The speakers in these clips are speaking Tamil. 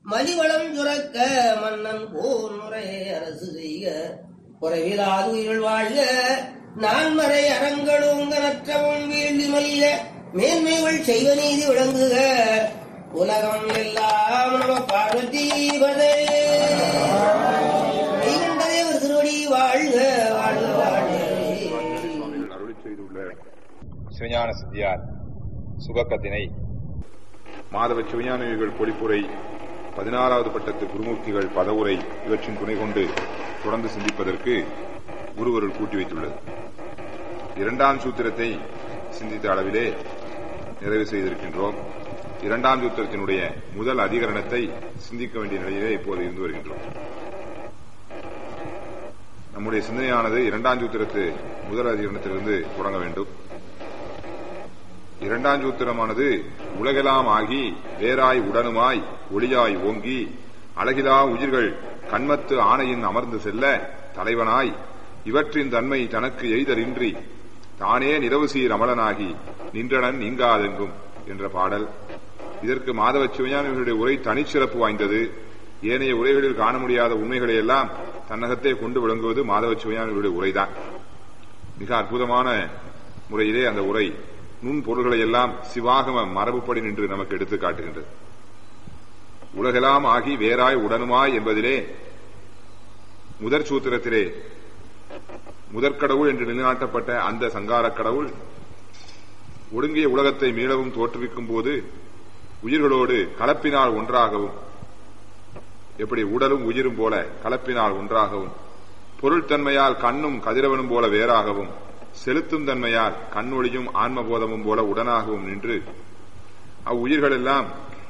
மலிவளம் சுரக்க மன்னன் போர் முறை அரசு செய்க குறைவிலாது உயிர்கள் வாழ்க நான்மறை அறங்களோங்க நற்றவும் வீழ்ந்து மல்க மேன்மைகள் செய்வ நீதி விளங்குக உலகம் எல்லாம் நம பார்வதீபதே மெய்கண்டதேவர் திருவடி வாழ்க வாழ்க வாழ்க சுவாமிகள் அருளி செய்துள்ள சிவஞான சித்தியார் சுபக்கத்தினை மாதவ சிவஞானிகள் பொழிப்புரை பதினாறாவது பட்டத்து குருமூர்த்திகள் பதவுரை இவற்றின் துணை கொண்டு தொடர்ந்து சிந்திப்பதற்கு குருவருள் கூட்டி வைத்துள்ளது இரண்டாம் சூத்திரத்தை சிந்தித்த அளவிலே நிறைவு செய்திருக்கின்றோம் இரண்டாம் சூத்திரத்தினுடைய முதல் அதிகரணத்தை சிந்திக்க வேண்டிய நிலையிலே இப்போது இருந்து வருகின்றோம் நம்முடைய சிந்தனையானது இரண்டாம் சூத்திரத்து முதல் அதிகரணத்திலிருந்து தொடங்க வேண்டும் இரண்டாம் சூத்திரமானது உலகெல்லாம் ஆகி வேறாய் உடனுமாய் ஒளியாய் ஓங்கி அழகிலா உயிர்கள் கண்மத்து ஆணையின் அமர்ந்து செல்ல தலைவனாய் இவற்றின் தன்மை தனக்கு எய்தலின்றி தானே நிறவு சீர் அமலனாகி நின்றனன் நீங்காதெங்கும் என்ற பாடல் இதற்கு மாதவ சிவஞானிகளுடைய உரை தனிச்சிறப்பு வாய்ந்தது ஏனைய உரைகளில் காண முடியாத உண்மைகளை எல்லாம் தன்னகத்தே கொண்டு விளங்குவது மாதவ சிவஞானிகளுடைய உரைதான் மிக அற்புதமான முறையிலே அந்த உரை நுண் பொருள்களை எல்லாம் சிவாகம மரபுப்படி நின்று நமக்கு எடுத்து காட்டுகின்றது உலகெல்லாம் ஆகி வேறாய் உடனுமாய் என்பதிலே முதற் சூத்திரத்திலே முதற்கடவுள் என்று நிலைநாட்டப்பட்ட அந்த சங்காரக் கடவுள் ஒடுங்கிய உலகத்தை மீளவும் தோற்றுவிக்கும் போது உயிர்களோடு கலப்பினால் ஒன்றாகவும் எப்படி உடலும் உயிரும் போல கலப்பினால் ஒன்றாகவும் பொருள்தன்மையால் கண்ணும் கதிரவனும் போல வேறாகவும் செலுத்தும் தன்மையால் கண்ணொளியும் ஆன்மபோதமும் போல உடனாகவும் நின்று அவ்வுயிர்கள் எல்லாம்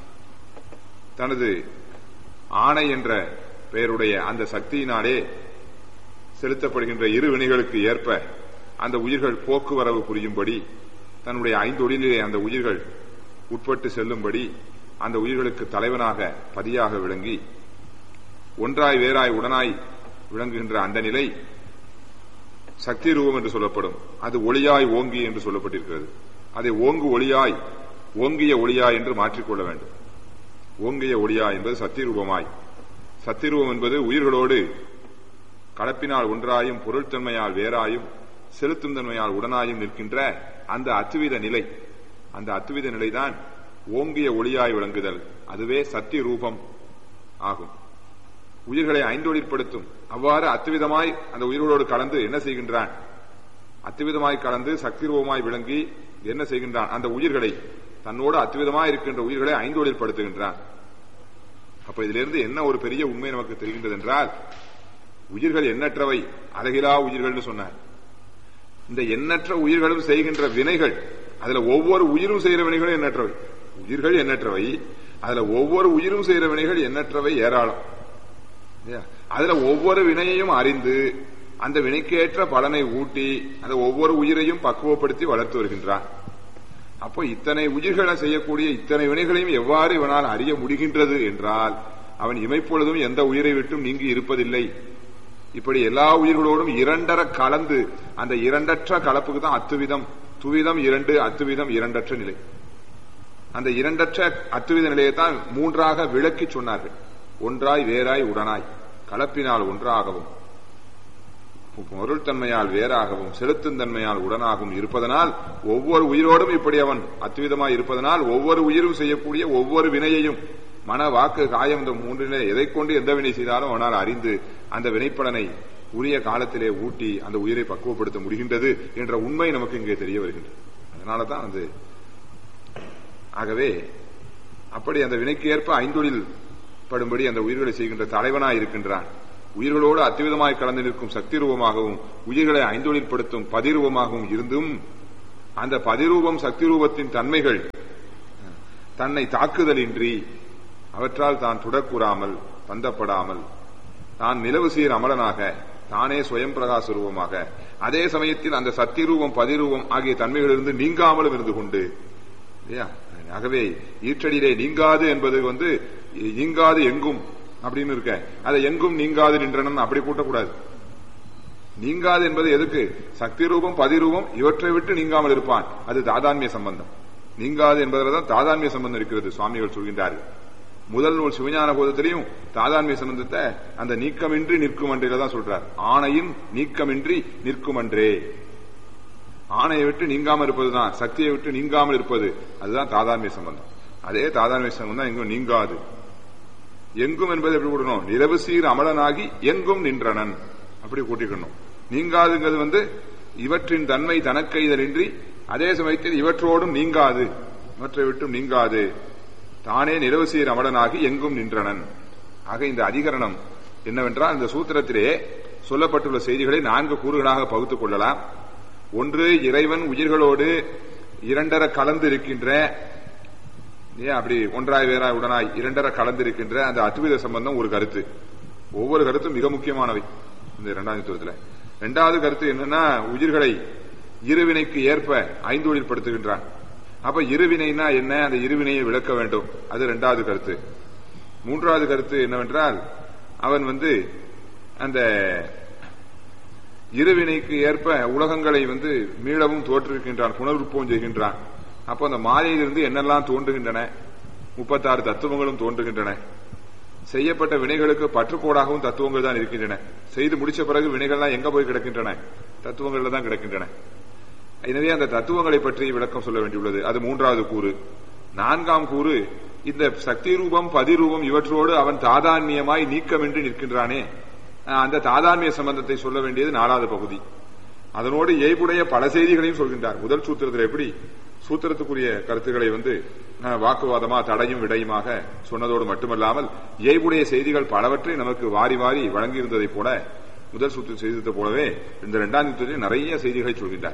தனது ஆணை என்ற பெயருடைய அந்த சக்தியினாலே செலுத்தப்படுகின்ற இரு வினைகளுக்கு ஏற்ப அந்த உயிர்கள் போக்குவரவு புரியும்படி தன்னுடைய ஐந்தொழிலே அந்த உயிர்கள் உட்பட்டு செல்லும்படி அந்த உயிர்களுக்கு தலைவனாக பதியாக விளங்கி ஒன்றாய் வேறாய் உடனாய் விளங்குகின்ற அந்த நிலை சக்தி ரூபம் என்று சொல்லப்படும் அது ஒளியாய் ஓங்கி என்று சொல்லப்பட்டிருக்கிறது அதை ஓங்கு ஒளியாய் ஓங்கிய ஒளியாய் என்று மாற்றிக்கொள்ள வேண்டும் ஓங்கிய ஒளியாய் என்பது சக்தி ரூபமாய் சக்தி ரூபம் என்பது உயிர்களோடு கலப்பினால் ஒன்றாயும் பொருள்தன்மையால் வேறாயும் செலுத்தும் தன்மையால் உடனாயும் நிற்கின்ற அந்த அத்துவித நிலை அந்த அத்துவித நிலைதான் ஓங்கிய ஒளியாய் விளங்குதல் அதுவே சக்தி ரூபம் ஆகும் உயிர்களை ஐந்தொழிற்படுத்தும் அவ்வாறு அத்துவிதமாய் அந்த உயிர்களோடு கலந்து என்ன செய்கின்றான் அத்துவிதமாய் கலந்து சக்தி ரூபமாய் விளங்கி என்ன செய்கின்றான் அந்த உயிர்களை தன்னோடு அத்துவிதமாய் இருக்கின்ற உயிர்களை ஐந்தொழிற்படுத்துகின்றான் அப்ப இதிலிருந்து என்ன ஒரு பெரிய உண்மை நமக்கு தெரிகின்றது என்றால் உயிர்கள் எண்ணற்றவை அழகிலா உயிர்கள்னு சொன்னார் இந்த எண்ணற்ற உயிர்களும் செய்கின்ற வினைகள் அதுல ஒவ்வொரு உயிரும் செய்கிற வினைகளும் எண்ணற்றவை உயிர்கள் எண்ணற்றவை அதுல ஒவ்வொரு உயிரும் செய்கிற வினைகள் எண்ணற்றவை ஏராளம் இல்லையா? அதுல ஒவ்வொரு வினையையும் அறிந்து அந்த வினைக்கேற்ற பலனை ஊட்டி அந்த ஒவ்வொரு உயிரையும் பக்குவப்படுத்தி வளர்த்து வருகின்றான் அப்போ இத்தனை உயிர்களை செய்யக்கூடிய இத்தனை வினைகளையும் எவ்வாறு இவனால் அறிய முடிகின்றது என்றால் அவன் இமைப்பொழுதும் எந்த உயிரை விட்டும் நீங்கி இருப்பதில்லை இப்படி எல்லா உயிர்களோடும் இரண்டர கலந்து அந்த இரண்டற்ற கலப்புக்கு தான் அத்துவிதம் துவிதம் இரண்டு அத்துவிதம் இரண்டற்ற நிலை அந்த இரண்டற்ற அத்துவித நிலையை தான் மூன்றாக விளக்கி சொன்னார்கள் ஒன்றாய் வேறாய் உடனாய் கலப்பினால் ஒன்றாகவும் பொருள் தன்மையால் வேறாகவும் செலுத்தும் தன்மையால் உடனாகவும் இருப்பதனால் ஒவ்வொரு உயிரோடும் இப்படி அவன் அத்விதமாய் இருப்பதனால் ஒவ்வொரு உயிரும் செய்யக்கூடிய ஒவ்வொரு வினையையும் மன வாக்கு காயம் இந்த மூன்றிலே எதை கொண்டு எந்த வினை செய்தாலும் அவனால் அறிந்து அந்த வினைப்பலனை உரிய காலத்திலே ஊட்டி அந்த உயிரை பக்குவப்படுத்த முடிகின்றது என்ற உண்மை நமக்கு இங்கே தெரிய வருகின்றது அதனால தான் அது ஆகவே அப்படி அந்த வினைக்கு ஏற்ப ஐந்தொழில் படும்படி அந்த உயிர்களை செய்கின்ற தலைவனாய் இருக்கின்றான் உயிர்களோடு அத்துவிதமாய் கலந்து நிற்கும் சக்தி ரூபமாகவும் உயிர்களை ஐந்தொழில்படுத்தும் பதிரூபமாகவும் இருந்தும் அந்த பதிரூபம் சக்தி ரூபத்தின் தன்மைகள் தன்னை தாக்குதலின்றி அவற்றால் தான் துடக்கூறாமல் பந்தப்படாமல் தான் நிலவு சீர் அமலனாக தானே சுயம் பிரகாச ரூபமாக அதே சமயத்தில் அந்த சக்தி ரூபம் பதிரூபம் ஆகிய தன்மைகளிலிருந்து நீங்காமலும் இருந்து கொண்டு இல்லையா ஆகவே ஈற்றடியிலே நீங்காது என்பது வந்து நீங்காது எங்கும் அப்படின்னு இருக்க அதை எங்கும் நீங்காது நின்றனன் அப்படி கூட்டக்கூடாது நீங்காது என்பது எதுக்கு சக்தி ரூபம் பதிரூபம் இவற்றை விட்டு நீங்காமல் இருப்பான் அது தாதான்மிய சம்பந்தம் நீங்காது என்பதில் தான் தாதான்மிய சம்பந்தம் இருக்கிறது சுவாமிகள் சொல்கின்றார்கள் முதல் நூல் சிவஞான போதத்திலையும் தாதான்மை சம்பந்தத்தை அந்த நீக்கமின்றி நிற்கும் அன்றையில தான் சொல்றார் ஆணையின் நீக்கமின்றி நிற்கும் அன்றே ஆணையை விட்டு நீங்காமல் இருப்பதுதான் சக்தியை விட்டு நீங்காமல் இருப்பது அதுதான் தாதான்மை சம்பந்தம் அதே தாதான்மை சம்பந்தம் எங்கும் நீங்காது எங்கும் என்பது எப்படி கூடணும் நிலவு சீர் அமலனாகி எங்கும் நின்றனன் அப்படி கூட்டிக்கணும் நீங்காதுங்கிறது வந்து இவற்றின் தன்மை தனக்கைதலின்றி அதே சமயத்தில் இவற்றோடும் நீங்காது இவற்றை விட்டும் நீங்காது தானே நிலவு சீர் அமலனாகி எங்கும் நின்றனன் ஆக இந்த அதிகரணம் என்னவென்றால் இந்த சூத்திரத்திலே சொல்லப்பட்டுள்ள செய்திகளை நான்கு கூறுகளாக பகுத்துக் கொள்ளலாம் ஒன்று இறைவன் உயிர்களோடு இரண்டர கலந்து இருக்கின்ற ஏன் அப்படி ஒன்றாய் வேறாய் உடனாய் இரண்டர கலந்து இருக்கின்ற அந்த அத்வித சம்பந்தம் ஒரு கருத்து ஒவ்வொரு கருத்தும் மிக முக்கியமானவை இந்த இரண்டாம் தத்துவத்தில் இரண்டாவது கருத்து என்னன்னா உயிர்களை இருவினைக்கு ஏற்ப ஐந்தொழில் படுத்துகின்றான் அப்ப இருவினைனா என்ன அந்த இருவினையை விளக்க வேண்டும் அது இரண்டாவது கருத்து மூன்றாவது கருத்து என்னவென்றால் அவன் வந்து அந்த இருவினைக்கு ஏற்ப உலகங்களை வந்து மீளவும் தோற்றுவிக்கின்றான் புனருற்பம் செய்கின்றான் அப்போ அந்த மாலையிலிருந்து என்னெல்லாம் தோன்றுகின்றன முப்பத்தாறு தத்துவங்களும் தோன்றுகின்றன செய்யப்பட்ட வினைகளுக்கு பற்றுக்கோடாகவும் தத்துவங்கள் தான் இருக்கின்றன செய்து முடிச்ச பிறகு வினைகள்லாம் எங்க போய் கிடக்கின்றன தத்துவங்கள்ல தான் கிடக்கின்றன எனவே அந்த தத்துவங்களை பற்றி விளக்கம் சொல்ல வேண்டியுள்ளது அது மூன்றாவது கூறு நான்காம் கூறு இந்த சக்தி ரூபம் பதிரூபம் இவற்றோடு அவன் தாதான்மியமாய் நீக்கமின்றி நிற்கின்றானே அந்த தாதான்மிய சம்பந்தத்தை சொல்ல வேண்டியது நாலாவது பகுதி அதனோடு ஏய்புடைய பல செய்திகளையும் சொல்கின்றார் முதல் சூத்திரத்தில் எப்படி சூத்திரத்துக்குரிய கருத்துக்களை வந்து வாக்குவாதமா தடையும் விடையுமாக சொன்னதோடு மட்டுமல்லாமல் ஏய்புடைய செய்திகள் பலவற்றை நமக்கு வாரி வாரி வழங்கியிருந்ததைப் போல முதல் சூத்திர செய்ததை போலவே இந்த இரண்டாம் சூத்திரத்தில் நிறைய செய்திகளை சொல்கின்றார்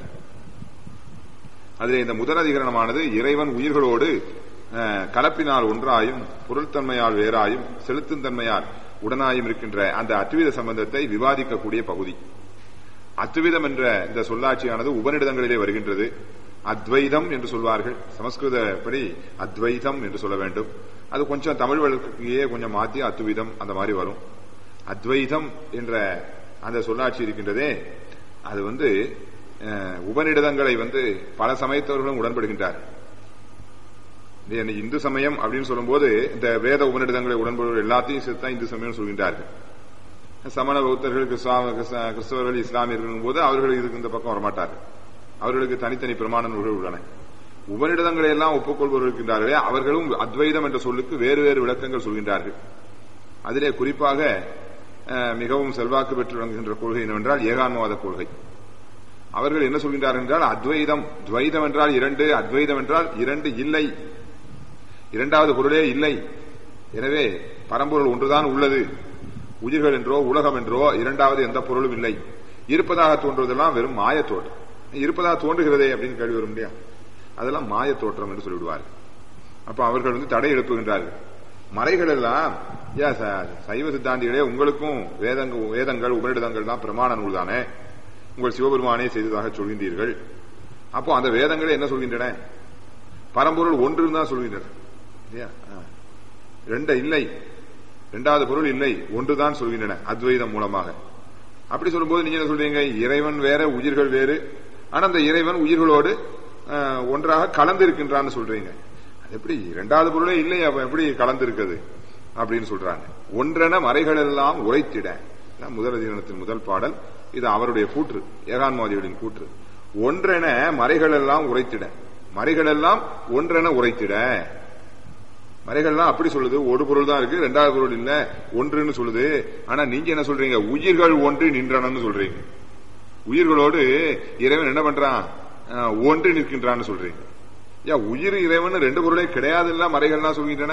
அதில் இந்த முதல் அதிகரணமானது இறைவன் உயிர்களோடு கலப்பினால் ஒன்றாயும் பொருள்தன்மையால் வேறாயும் செலுத்தும் தன்மையால் உடனாயும் இருக்கின்ற அந்த அத்வித சம்பந்தத்தை விவாதிக்கக்கூடிய பகுதி அத்விதம் என்ற இந்த சொல்லாட்சியானது உபநிடதங்களிலே வருகின்றது அத்வைதம் என்று சொல்வார்கள் சமஸ்கிருதப்படி அத்வைதம் என்று சொல்ல வேண்டும் அது கொஞ்சம் தமிழ் வழக்கையே கொஞ்சம் மாற்றி அத்விதம் அந்த மாதிரி வரும் அத்வைதம் என்ற அந்த சொல்லாட்சி இருக்கின்றதே அது வந்து உபநிடதங்களை வந்து பல சமயத்தவர்களும் உடன்படுகின்றார் இந்து சமயம் அப்படின்னு சொல்லும்போது இந்த வேத உபநிடதங்களை உடன்படுவர் எல்லாத்தையும் சேர்த்தான் இந்து சமயம் சொல்கின்றார்கள் சமண பௌத்தர்கள் கிறிஸ்தவர்கள் இஸ்லாமியர்கள் போது அவர்கள் இதுக்கு இந்த பக்கம் வரமாட்டார்கள் அவர்களுக்கு தனித்தனி பிரமாண நூல்கள் உள்ளன உபநிடதங்களை எல்லாம் ஒப்புக்கொள்பவர்கள் இருக்கின்றார்களே அவர்களும் அத்வைதம் என்ற சொல்லுக்கு வேறு வேறு விளக்கங்கள் சொல்கின்றார்கள் அதிலே குறிப்பாக மிகவும் செல்வாக்கு பெற்று விளங்குகின்ற கொள்கை என்னவென்றால் ஏகான்மவாத கொள்கை அவர்கள் என்ன சொல்கின்றார்கள் என்றால் அத்வைதம் துவைதம் என்றால் இரண்டு அத்வைதம் என்றால் இரண்டு இல்லை இரண்டாவது பொருளே இல்லை எனவே பரம்பொருள் ஒன்றுதான் உள்ளது உயிர்கள் என்றோ உலகம் என்றோ இரண்டாவது எந்த பொருளும் இல்லை இருப்பதாக தோன்றுவதெல்லாம் வெறும் மாய தோற்றம் இருப்பதாக தோன்றுகிறதே அப்படின்னு கேள்வி வரும் இல்லையா அதெல்லாம் மாய தோற்றம் என்று சொல்லிவிடுவார்கள் அப்ப அவர்கள் வந்து தடை எழுப்புகின்றார்கள் மறைகள் எல்லாம் ஏன் சைவ சித்தாந்திகளே உங்களுக்கும் வேதங்கள் வேதங்கள் உபரிடதங்கள் தான் பிரமாண நூல் தானே உங்கள் சிவபெருமானே செய்ததாக சொல்கின்றீர்கள் அப்போ அந்த வேதங்களே என்ன சொல்கின்றன பரம்பொருள் ஒன்று தான் சொல்கின்றன ரெண்ட இல்லை இரண்டாவது பொருள் இல்லை ஒன்றுதான் சொல்கின்றன அத்வைதம் மூலமாக அப்படி சொல்லும்போது நீங்க என்ன சொல்றீங்க இறைவன் வேற உயிர்கள் வேறு ஆனா அந்த இறைவன் உயிர்களோடு ஒன்றாக கலந்து இருக்கின்றான்னு சொல்றீங்க அது எப்படி இரண்டாவது பொருளே இல்லை அப்ப எப்படி கலந்து இருக்குது அப்படின்னு சொல்றாங்க ஒன்றென மறைகள் எல்லாம் உரைத்திட முதல் அதிகரணத்தின் முதல் பாடல் இது அவருடைய கூற்று ஏகான்மாதிகளின் கூற்று ஒன்றென மறைகள் எல்லாம் உரைத்திட மறைகள் எல்லாம் ஒன்றென உரைத்திட மறைகள்லாம் அப்படி சொல்லுது ஒரு பொருள் தான் இருக்கு ரெண்டாவது பொருள் இல்ல ஒன்றுன்னு சொல்லுது ஆனா நீங்க என்ன சொல்றீங்க உயிர்கள் ஒன்று நின்றனன்னு சொல்றீங்க உயிர்களோடு இறைவன் என்ன பண்றான் ஒன்று நிற்கின்றான்னு சொல்றீங்க ஏன் உயிர் இறைவன் ரெண்டு பொருளே கிடையாது இல்ல மறைகள்லாம் சொல்கின்றன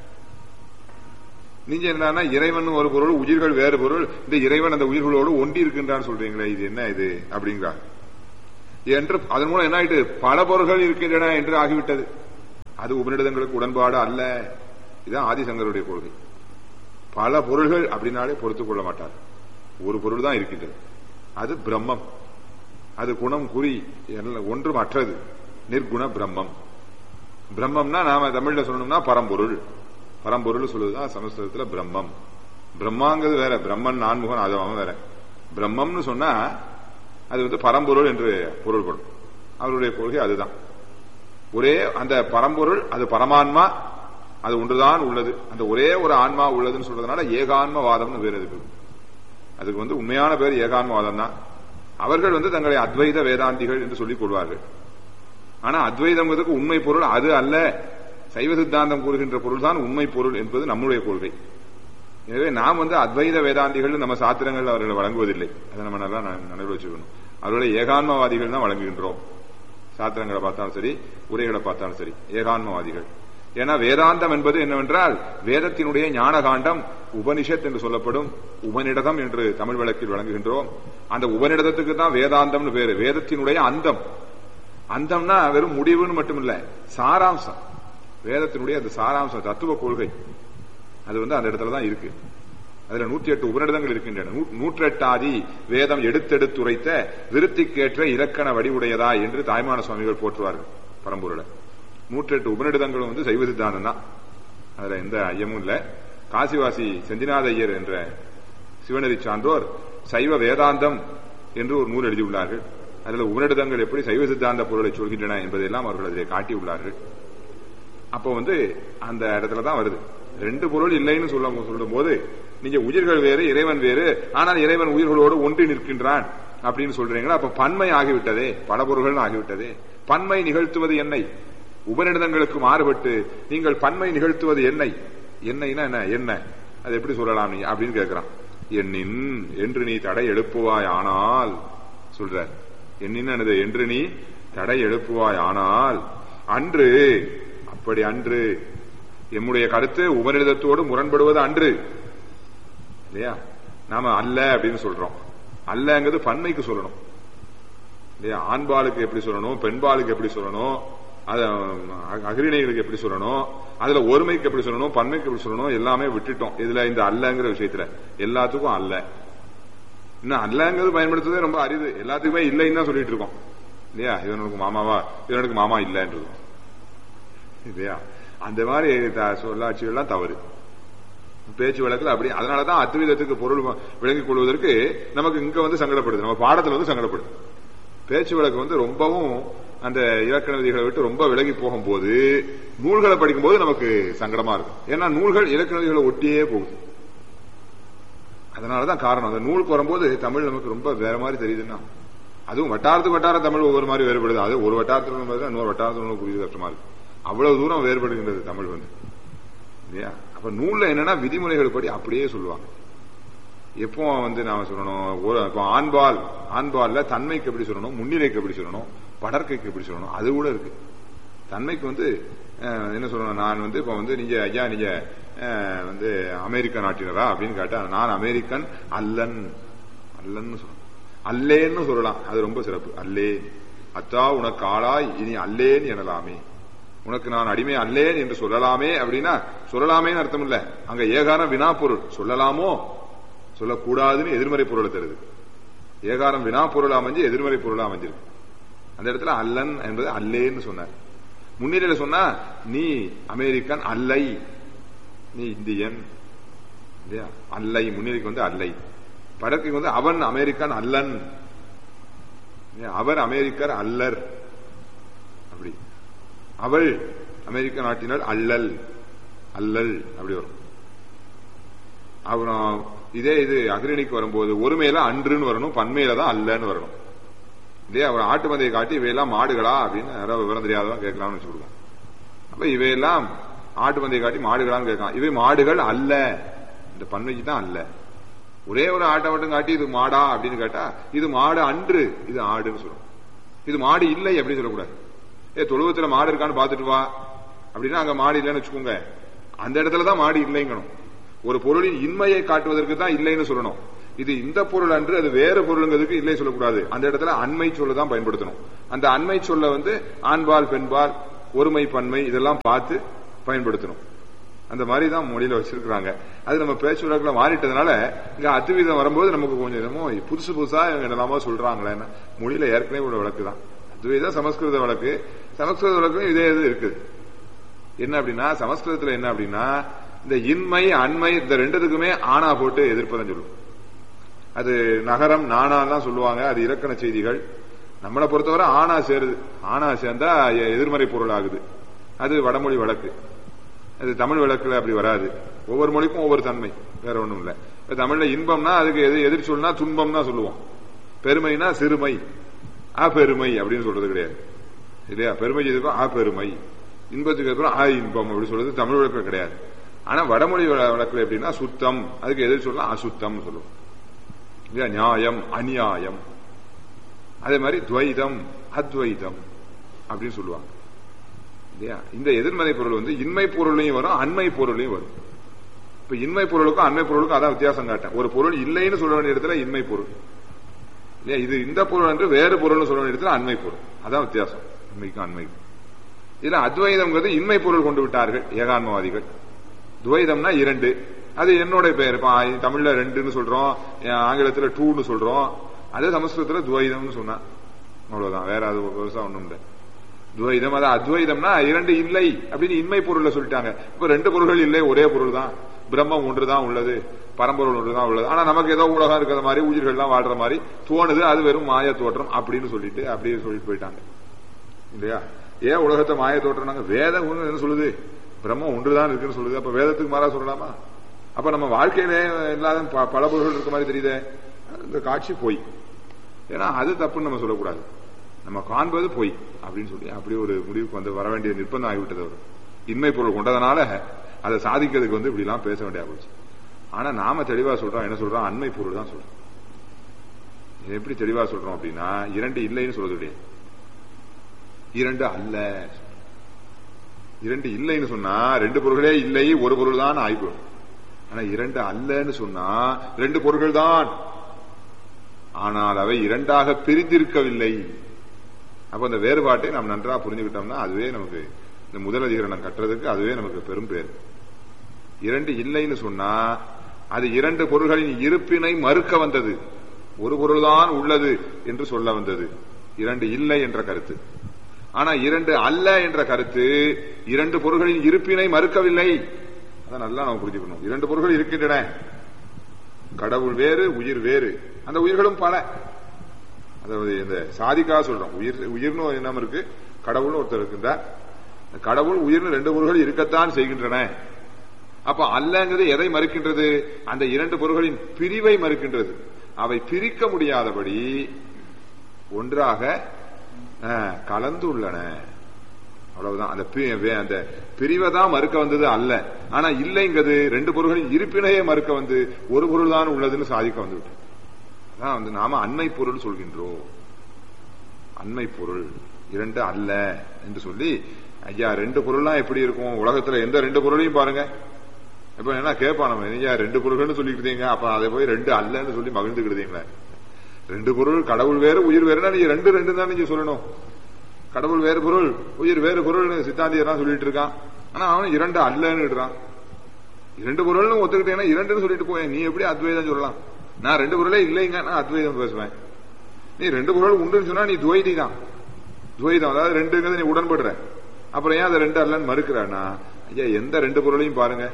நீங்க என்னன்னா இறைவன் ஒரு பொருள் உயிர்கள் வேறு பொருள் இந்த இறைவன் அந்த உயிர்களோடு ஒன்றி இருக்கின்றான்னு சொல்றீங்களே இது என்ன இது அப்படிங்கிறார் என்று அதன் மூலம் என்ன ஆயிட்டு பல பொருள்கள் இருக்கின்றன என்று ஆகிவிட்டது அது உபநிடதங்களுக்கு உடன்பாடு அல்ல இதுதான் ஆதிசங்கருடைய கொள்கை பல பொருள்கள் அப்படின்னாலே பொறுத்துக் கொள்ள மாட்டார் ஒரு பொருள் தான் இருக்கின்றது அது பிரம்மம் அது குணம் குறி ஒன்றும் அற்றது நிர்குண பிரம்மம் பிரம்மம்னா நாம தமிழ்ல சொல்லணும்னா பரம்பொருள் பரம்பொருள் சொல்லுதுதான் சமஸ்கிருதத்துல பிரம்மம் பிரம்மாங்கிறது வேற பிரம்மன் நான்முகன் அது அவன் வேற பிரம்மம்னு சொன்னா அது வந்து பரம்பொருள் என்று பொருள்படும் அவருடைய கொள்கை அதுதான் ஒரே அந்த பரம்பொருள் அது பரமான்மா அது ஒன்றுதான் உள்ளது அந்த ஒரே ஒரு ஆன்மா உள்ளதுன்னு சொல்றதுனால ஏகான்மவாதம்னு பேர் இருக்கு அதுக்கு வந்து உண்மையான பேர் ஏகான்மவாதம் தான் அவர்கள் வந்து தங்களை அத்வைத வேதாந்திகள் என்று சொல்லிக் கொள்வார்கள் ஆனா அத்வைதம்ங்கிறதுக்கு உண்மை பொருள் அது அல்ல சைவ சித்தாந்தம் கூறுகின்ற பொருள் தான் உண்மை பொருள் என்பது நம்முடைய கொள்கை எனவே நாம் வந்து அத்வைத வேதாந்திகள் நம்ம சாத்திரங்கள் அவர்களை வழங்குவதில்லை அதை நம்ம நல்லா நினைவு வச்சுக்கணும் அவர்களை ஏகான்மவாதிகள் தான் வழங்குகின்றோம் சாத்திரங்களை பார்த்தாலும் சரி உரைகளை பார்த்தாலும் சரி ஏகான்மவாதிகள் ஏன்னா வேதாந்தம் என்பது என்னவென்றால் வேதத்தினுடைய ஞானகாண்டம் உபனிஷத் என்று சொல்லப்படும் உபனிடதம் என்று தமிழ் வழக்கில் வழங்குகின்றோம் அந்த உபனிடதத்துக்கு தான் வேதாந்தம்னு பேரு வேதத்தினுடைய அந்தம் அந்தம்னா வெறும் முடிவுன்னு மட்டும் இல்ல சாராம்சம் வேதத்தினுடைய அந்த சாராம்சம் தத்துவ கொள்கை அது வந்து அந்த இடத்துல தான் இருக்கு அதுல நூற்றி எட்டு உபநிடதங்கள் இருக்கின்றன நூற்றெட்டாதி வேதம் எடுத்தெடுத்துரைத்த விருத்திக்கேற்ற இலக்கண வடிவுடையதா என்று தாய்மான சுவாமிகள் போற்றுவார்கள் பரம்பூரில் நூற்றெட்டு உபநிடதங்களும் வந்து சைவ சித்தாந்தம் தான் அதுல எந்த ஐயமும் இல்ல காசிவாசி செந்திநாத ஐயர் என்ற சிவநெறி சான்றோர் சைவ வேதாந்தம் என்று ஒரு நூல் எழுதியுள்ளார்கள் அதில் உபநிடதங்கள் எப்படி சைவ சித்தாந்த பொருளை சொல்கின்றன என்பதையெல்லாம் அவர்கள் அதிலே காட்டியுள்ளார்கள் அப்போ வந்து அந்த இடத்துல தான் வருது ரெண்டு பொருள் இல்லைன்னு சொல்ல சொல்லும் போது நீங்க உயிர்கள் வேறு இறைவன் வேறு ஆனால் இறைவன் உயிர்களோடு ஒன்றி நிற்கின்றான் அப்படின்னு சொல்றீங்களா அப்ப பன்மை ஆகிவிட்டதே பல பொருள்கள் ஆகிவிட்டதே பன்மை நிகழ்த்துவது என்னை உபநிடதங்களுக்கு மாறுபட்டு நீங்கள் பன்மை நிகழ்த்துவது என்னை என்னைனா என்ன என்ன அது எப்படி சொல்லலாம் நீ அப்படின்னு கேட்கிறான் எண்ணின் என்று நீ தடை எழுப்புவாய் ஆனால் சொல்ற எண்ணினது என்று நீ தடை எழுப்புவாய் ஆனால் அன்று அப்படி அன்று எம்முடைய கருத்து உபநிடதத்தோடு முரண்படுவது அன்று இல்லையா நாம அல்ல அப்படின்னு சொல்றோம் அல்லங்கிறது பன்மைக்கு சொல்லணும் இல்லையா ஆண்பாலுக்கு எப்படி சொல்லணும் பெண்பாலுக்கு எப்படி சொல்லணும் அத அகிரிணைகளுக்கு எப்படி சொல்லணும் அதுல ஒருமைக்கு எப்படி சொல்லணும் பன்மைக்கு எப்படி சொல்லணும் எல்லாமே விட்டுட்டோம் இதுல இந்த அல்லங்கிற விஷயத்துல எல்லாத்துக்கும் அல்ல இன்னும் அல்லங்கிறது பயன்படுத்துறதே ரொம்ப அரிது எல்லாத்துக்குமே இல்லைன்னு தான் சொல்லிட்டு இருக்கோம் இல்லையா இவனுக்கு மாமாவா இவனுக்கு மாமா இல்லைன்றது இல்லையா அந்த மாதிரி சொல்லாட்சிகள்லாம் தவறு பேச்சு வழக்கில் அப்படி அதனாலதான் அத்வைதத்துக்கு பொருள் விளங்கிக் கொள்வதற்கு நமக்கு இங்க வந்து சங்கடப்படுது நம்ம பாடத்துல வந்து சங்கடப்படுது பேச்சு வழக்கு வந்து ரொம்பவும் அந்த இலக்கண விதிகளை விட்டு ரொம்ப விலகி போகும்போது நூல்களை படிக்கும்போது நமக்கு சங்கடமா இருக்கும் ஏன்னா நூல்கள் இலக்கண விதிகளை ஒட்டியே போகுது அதனாலதான் காரணம் அந்த நூலுக்கு வரும்போது தமிழ் நமக்கு ரொம்ப வேற மாதிரி தெரியுதுன்னா அதுவும் வட்டாரத்துக்கு வட்டாரம் தமிழ் ஒவ்வொரு மாதிரி வேறுபடுது அது ஒரு வட்டாரத்தில் இன்னொரு வட்டாரத்தில் புரியுது கஷ்டமா இருக்கு அவ்வளவு தூரம் வேறுபடுகின்றது தமிழ் வந்து இல்லையா அப்ப நூல்ல என்னன்னா விதிமுறைகள் படி அப்படியே சொல்லுவாங்க எப்போ வந்து நாம சொல்லணும் இப்போ ஆண்பால் ஆண்பால்ல தன்மைக்கு எப்படி சொல்லணும் முன்னிலைக்கு எப்படி சொல்லணும் படற்கைக்கு எப்படி சொல்லணும் அது கூட இருக்கு தன்மைக்கு வந்து என்ன சொல்லணும் நான் வந்து இப்ப வந்து நீங்க ஐயா நீங்க வந்து அமெரிக்க நாட்டினரா அப்படின்னு கேட்டா நான் அமெரிக்கன் அல்லன் அல்லன்னு சொல்லணும் அல்லேன்னு சொல்லலாம் அது ரொம்ப சிறப்பு அல்லே அத்தா உனக்கு ஆளாய் இனி அல்லேன்னு எனலாமே உனக்கு நான் அடிமை அல்லேன் என்று சொல்லலாமே அப்படின்னா சொல்லலாமேன்னு அர்த்தம் இல்ல அங்க ஏகாரம் வினா பொருள் சொல்லலாமோ சொல்லக்கூடாதுன்னு எதிர்மறை பொருளை தருது ஏகாரம் வினா பொருள் அமைஞ்சு எதிர்மறை பொருள் அமைஞ்சிருக்கு அந்த இடத்துல அல்லன் என்பது அல்லேன்னு சொன்னார் முன்னிலையில சொன்னா நீ அமெரிக்கன் அல்லை நீ இந்தியன் இல்லையா அல்லை முன்னிலைக்கு வந்து அல்லை படத்துக்கு வந்து அவன் அமெரிக்கன் அல்லன் அவர் அமெரிக்கர் அல்லர் அப்படி அவள் அமெரிக்க நாட்டினர் அல்லல் அல்லல் அப்படி வரும் அப்புறம் இதே இது அகிரணிக்கு வரும்போது ஒருமையில அன்றுன்னு வரணும் பன்மையில தான் அல்லன்னு வரணும் இல்லையா அவர் ஆட்டு மந்தையை காட்டி இவையெல்லாம் மாடுகளா அப்படின்னு யாராவது விவரம் தெரியாதவங்க கேட்கலாம்னு வச்சுக்கிடுவோம் அப்ப இவையெல்லாம் ஆட்டு மந்தையை காட்டி மாடுகளான்னு கேட்கலாம் இவை மாடுகள் அல்ல இந்த பன்மைக்கு தான் அல்ல ஒரே ஒரு ஆட்டை மட்டும் காட்டி இது மாடா அப்படின்னு கேட்டா இது மாடு அன்று இது ஆடுன்னு சொல்லணும் இது மாடு இல்லை அப்படின்னு சொல்லக்கூடாது ஏ தொழுவத்துல மாடு இருக்கான்னு பாத்துட்டு வா அப்படின்னா அங்க மாடு இல்லைன்னு வச்சுக்கோங்க அந்த இடத்துலதான் மாடு இல்லைங்கணும் ஒரு பொருளின் இன்மையை காட்டுவதற்கு தான் இல்லைன்னு சொல்லணும் இது இந்த பொருள் அன்று அது வேற பொருளுங்கிறதுக்கு இல்லை சொல்லக்கூடாது அந்த இடத்துல அண்மை சொல்ல தான் பயன்படுத்தணும் அந்த அண்மை சொல்ல வந்து ஆண்பால் பெண்பால் ஒருமை பன்மை இதெல்லாம் பார்த்து பயன்படுத்தணும் அந்த மாதிரி தான் மொழியில வச்சிருக்கிறாங்க அது நம்ம பேச்சு வழக்கில் மாறிட்டதுனால இங்க அத்துவீதம் வரும்போது நமக்கு கொஞ்சம் என்னமோ புதுசு புதுசா இவங்க என்னெல்லாமோ சொல்றாங்களே மொழியில ஏற்கனவே ஒரு வழக்கு தான் அத்வைதம் சமஸ்கிருத வழக்கு சமஸ்கிருத வழக்கும் இதே இது இருக்குது என்ன அப்படின்னா சமஸ்கிருதத்துல என்ன அப்படின்னா இந்த இன்மை அண்மை இந்த ரெண்டுத்துக்குமே ஆனா போட்டு எதிர்ப்பதான் சொல்லும் அது நகரம் நானாலாம் சொல்லுவாங்க அது இலக்கண செய்திகள் நம்மளை பொறுத்தவரை ஆனா சேருது ஆனா சேர்ந்தா எதிர்மறை பொருள் ஆகுது அது வடமொழி வழக்கு அது தமிழ் வழக்குல அப்படி வராது ஒவ்வொரு மொழிக்கும் ஒவ்வொரு தன்மை வேற ஒண்ணும் இல்ல இப்ப தமிழ்ல இன்பம்னா அதுக்கு எது எதிர் சொல்னா துன்பம்னா சொல்லுவோம் பெருமைனா சிறுமை ஆ பெருமை அப்படின்னு சொல்றது கிடையாது இல்லையா பெருமை எதுக்கும் ஆ பெருமை இன்பத்துக்கு அப்புறம் ஆ இன்பம் அப்படி சொல்றது தமிழ் வழக்கில் கிடையாது ஆனா வடமொழி வழ- வழக்குல எப்படின்னா சுத்தம் அதுக்கு எதிர் சொல்லலாம் அசுத்தம் சொல்லுவோம் இல்லையா நியாயம் அநியாயம் அதே மாதிரி துவைதம் அத்வைதம் அப்படின்னு சொல்லுவாங்க இல்லையா இந்த எதிர்மறை பொருள் வந்து இன்மை பொருளையும் வரும் அண்மை பொருளையும் வரும் இப்ப இன்மை பொருளுக்கும் அண்மை பொருளுக்கும் அதான் வித்தியாசம் காட்டேன் ஒரு பொருள் இல்லைன்னு சொல்ல வேண்டிய இடத்துல இன்மை பொருள் இல்லையா இது இந்த பொருள் என்று வேறு பொருள்னு சொல்ல வேண்டிய இடத்துல அண்மை பொருள் அதான் வித்தியாசம் இன்மைக்கும் அண்மைக்கும் இதுல அத்வைதம்ங்கிறது இன்மை பொருள் கொண்டு விட்டார்கள் ஏகான்மவாதிகள் துவைதம்னா இரண்டு அது என்னோட பெயர் இப்ப ஆ- தமிழ்ல ரெண்டுன்னு சொல்றோம் அஹ் ஆங்கிலத்துல டூன்னு சொல்றோம் அதே சமஸ்கிருதத்துல துவைதம்னு சொன்னா அவ்வளவுதான் வேற அது பெருசா ஒண்ணும் இல்லை துவைதம் அது அத்வைதம்னா இரண்டு இல்லை அப்படின்னு இன்மை பொருள்ல சொல்லிட்டாங்க இப்ப ரெண்டு பொருள்கள் இல்லை ஒரே பொருள் தான் பிரம்மம் ஒன்றுதான் உள்ளது பரம்பொருள் ஒன்றுதான் உள்ளது ஆனா நமக்கு ஏதோ உலகம் இருக்கிற மாதிரி உயிர்கள்லாம் வாழ்ற மாதிரி தோணுது அது வெறும் மாய தோற்றம் அப்படின்னு சொல்லிட்டு அப்படியே சொல்லிட்டு போயிட்டாங்க இல்லையா ஏன் உலகத்தை மாய தோற்றம்னாங்க வேதம் ஒண்ணு என்ன சொல்லுது பிரம்மம் ஒன்றுதான் இருக்குன்னு சொல்லுது அப்ப வேதத்துக்கு மாறா சொல்லலாமா அப்ப நம்ம வாழ்க்கையிலே இல்லாத ப- பல பொருள்கள் இருக்க மாதிரி தெரியுதே இந்த காட்சி பொய் ஏன்னா அது தப்புன்னு நம்ம சொல்லக்கூடாது நம்ம காண்பது பொய் அப்படின்னு சொல்லி அப்படி ஒரு முடிவுக்கு வந்து வர வேண்டிய நிர்பந்தம் ஆகிவிட்டது அவர் இன்மை பொருள் கொண்டதனால அதை சாதிக்கிறதுக்கு வந்து இப்படி எல்லாம் பேச வேண்டிய போச்சு ஆனா நாம தெளிவா சொல்றோம் என்ன சொல்றோம் அண்மை பொருள் தான் சொல்றோம் இது எப்படி தெளிவா சொல்றோம் அப்படின்னா இரண்டு இல்லைன்னு சொல்றது கிடையாது இரண்டு அல்ல இரண்டு இல்லைன்னு சொன்னா ரெண்டு பொருள்களே இல்லை ஒரு பொருள் தான் ஆய்வு ஆனா இரண்டு அல்லன்னு சொன்னா ரெண்டு பொருள்கள் தான் ஆனால் அவை இரண்டாக பிரிந்திருக்கவில்லை அப்ப அந்த வேறுபாட்டை நாம் நன்றா புரிஞ்சுக்கிட்டோம்னா அதுவே நமக்கு இந்த முதல் அதிகரணம் கட்டுறதுக்கு அதுவே நமக்கு பெரும் பேர் இரண்டு இல்லைன்னு சொன்னா அது இரண்டு பொருள்களின் இருப்பினை மறுக்க வந்தது ஒரு பொருள்தான் உள்ளது என்று சொல்ல வந்தது இரண்டு இல்லை என்ற கருத்து ஆனா இரண்டு அல்ல என்ற கருத்து இரண்டு பொருள்களின் இருப்பினை மறுக்கவில்லை அதை நல்லா நம்ம புரிஞ்சுக்கணும் இரண்டு பொருள்கள் இருக்கின்றன கடவுள் வேறு உயிர் வேறு அந்த உயிர்களும் பல அதாவது இந்த சாதிக்கா சொல்றோம் உயிர் உயிர்னு ஒரு இனம் இருக்கு கடவுள்னு ஒருத்தர் இருக்கின்றார் இந்த கடவுள் உயிர்னு ரெண்டு பொருள்கள் இருக்கத்தான் செய்கின்றன அப்ப அல்லங்கிறது எதை மறுக்கின்றது அந்த இரண்டு பொருள்களின் பிரிவை மறுக்கின்றது அவை பிரிக்க முடியாதபடி ஒன்றாக அஹ், கலந்துள்ளன அவ்வளவுதான் அந்த பி- வே- அந்த பிரிவை தான் மறுக்க வந்தது அல்ல ஆனா இல்லைங்கிறது ரெண்டு பொருள்களின் இருப்பினையே மறுக்க வந்து ஒரு பொருள் தான் உள்ளதுன்னு சாதிக்க வந்து விட்டு அதான் வந்து நாம அண்மை பொருள் சொல்கின்றோம் அண்மை பொருள் இரண்டு அல்ல என்று சொல்லி ஐயா ரெண்டு பொருள்லாம் எப்படி இருக்கும் உலகத்துல எந்த ரெண்டு பொருளையும் பாருங்க இப்ப என்ன கேட்பான் நம்ம ஐயா ரெண்டு பொருள்கள்னு சொல்லிக்கிட்டீங்க அப்ப அதை போய் ரெண்டு அல்லன்னு சொல்லி மகிழ்ந்துக்கிட்டீங்களே ரெண்டு பொருள் கடவுள் வேறு உயிர் வேறுனா நீங்க ரெண்டு ரெண்டு தான் நீங்க சொல்லணும் கடவுள் வேறு பொருள் உயிர் வேறு பொருள் சித்தாந்தியெல்லாம் சொல்லிட்டு இருக்கான் ஆனா அவன் இரண்டு அல்லன்னு இடுறான் இரண்டு பொருள்னு ஒத்துக்கிட்டேன்னா இரண்டுன்னு சொல்லிட்டு போய் நீ எப்படி அத்வைதம் சொல்லலாம் நான் ரெண்டு பொருளே இல்லைங்க நான் அத்வைதம் பேசுவேன் நீ ரெண்டு பொருள் உண்டுன்னு சொன்னா நீ துவைதி தான் துவைதம் அதாவது ரெண்டுங்கிறது நீ உடன்படுற அப்புறம் ஏன் அதை ரெண்டு அல்லன்னு மறுக்கிறானா ஐயா எந்த ரெண்டு பொருளையும் பாருங்க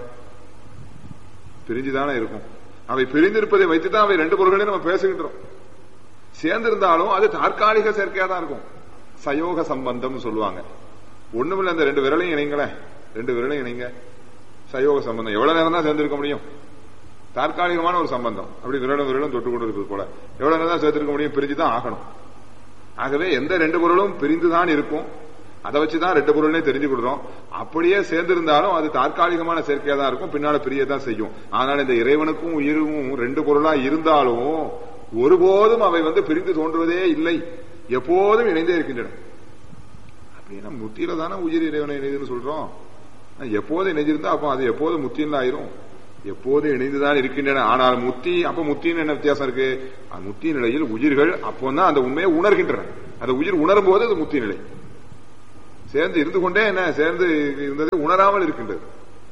பிரிஞ்சுதானே இருக்கும் அவை பிரிந்திருப்பதை வைத்துதான் அவை ரெண்டு பொருள்களையும் நம்ம பேசுகின்றோம் சேர்ந்திருந்தாலும் அது தற்காலிக சேர்க்கையா தான் இருக்கும் சயோக சம்பந்தம் சொல்லுவாங்க ஒண்ணுமில்ல அந்த ரெண்டு விரலையும் இணைங்களேன் ரெண்டு விரலையும் இணைங்க சயோக சம்பந்தம் எவ்வளவு நேரம் தான் சேர்ந்திருக்க முடியும் தற்காலிகமான ஒரு சம்பந்தம் அப்படி விரலும் விரலும் தொட்டு கொண்டு இருக்குது போல எவ்வளவு நேரம் தான் சேர்த்திருக்க முடியும் பிரிஞ்சுதான் ஆகணும் ஆகவே எந்த ரெண்டு பொருளும் பிரிந்துதான் இருக்கும் அதை வச்சுதான் ரெண்டு பொருள்னே தெரிஞ்சு கொடுறோம் அப்படியே சேர்ந்திருந்தாலும் அது தற்காலிகமான சேர்க்கையா தான் இருக்கும் பின்னால பிரியதான் செய்யும் ஆனால் இந்த இறைவனுக்கும் உயிருக்கும் ரெண்டு பொருளா இருந்தாலும் ஒருபோதும் அவை வந்து பிரிந்து தோன்றுவதே இல்லை எப்போதும் இணைந்தே இருக்கின்றன அப்படின்னா முத்தியில தானே உயிர் இறைவனை இணைதுன்னு சொல்றோம் எப்போது இணைஞ்சிருந்தா அப்போ அது எப்போது முத்தின்னு ஆயிரும் எப்போது இணைந்துதான் இருக்கின்றன ஆனால் முத்தி அப்ப முத்தின்னு என்ன வித்தியாசம் இருக்கு அந்த முத்தி நிலையில் உயிர்கள் அப்போதான் அந்த உண்மையை உணர்கின்றன அந்த உயிர் உணரும் போது அது முத்தி நிலை சேர்ந்து இருந்து கொண்டே என்ன சேர்ந்து இருந்தது உணராமல் இருக்கின்றது